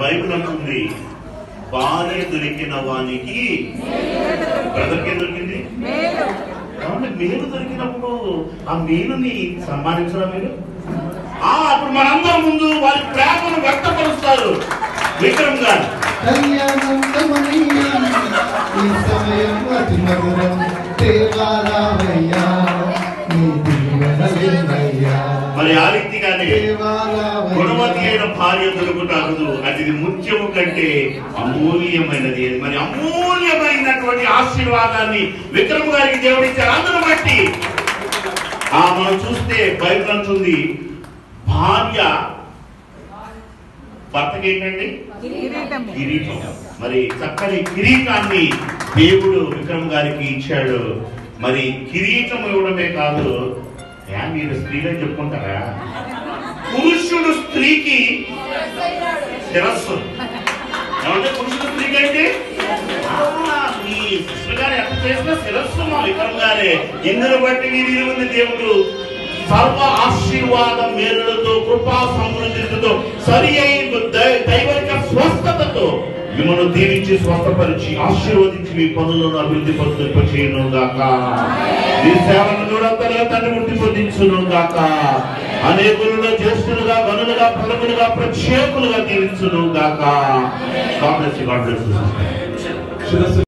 Bible అంటుంది భార్య దొరికిన వానికి బ్రదర్కి ఏం దొరికింది కాబట్టి మేలు దొరికినప్పుడు ఆ మేలుని సన్మానించరా మీరు ఆ అప్పుడు మనందరం ముందు వారి ప్రేమను వ్యక్తపరుస్తారు విక్రమ్ గారు కళ్యాణం కమనీయం ఈ సమయం అతి మధురం దేవారావయ్యా నీ దీవెనలేనయ్యా మరి ఆ రీతిగానే గుణవతి అయిన భార్య దొరుకుతారు అది ముత్యము కంటే అమూల్యమైనది మరి అమూల్యమైనటువంటి ఆశీర్వాదాన్ని విక్రమ్ గారికి దేవుడిచ్చారు అందును బట్టి ఆ మనం చూస్తే బైబిల్ అంటుంది భార్య భర్తకి ఏంటండి కిరీటం మరి చక్కని కిరీటాన్ని దేవుడు విక్రమ్ గారికి ఇచ్చాడు మరి కిరీటం ఇవ్వడమే కాదు ఏ, మీరు స్త్రీలని చెప్పుకుంటారా పురుషుడు స్త్రీకి శిరస్సు ఏమంటే పురుషుడు స్త్రీకి అంటే ఆ, మీ సిస్టర్ గారు ఎంత చేసినా శిరస్సు మా విక్రమ్ గారే ఇందును బట్టి మీరు ఇరువుని దేవుడు సర్వ ఆశీర్వాద మేలులతో కృపా సమృద్ధితో సరి అయిన దై- దైవిక స్వస్థతతో మిమ్మల్ని దీవించి స్వస్థపరిచి ఆశీర్వదించి మీ పనులను అభివృద్ధి పొందింప చేయను గాక మీ సేవను కూడా తనగా తండ్రి వృద్ధి పొందించును గాక అనేకులలో జ్యేష్ఠులుగా గనులుగా ప్రములుగా ప్రత్యేకులుగా దీవించును గాక God bless you, God bless you, sister. శిరస్సు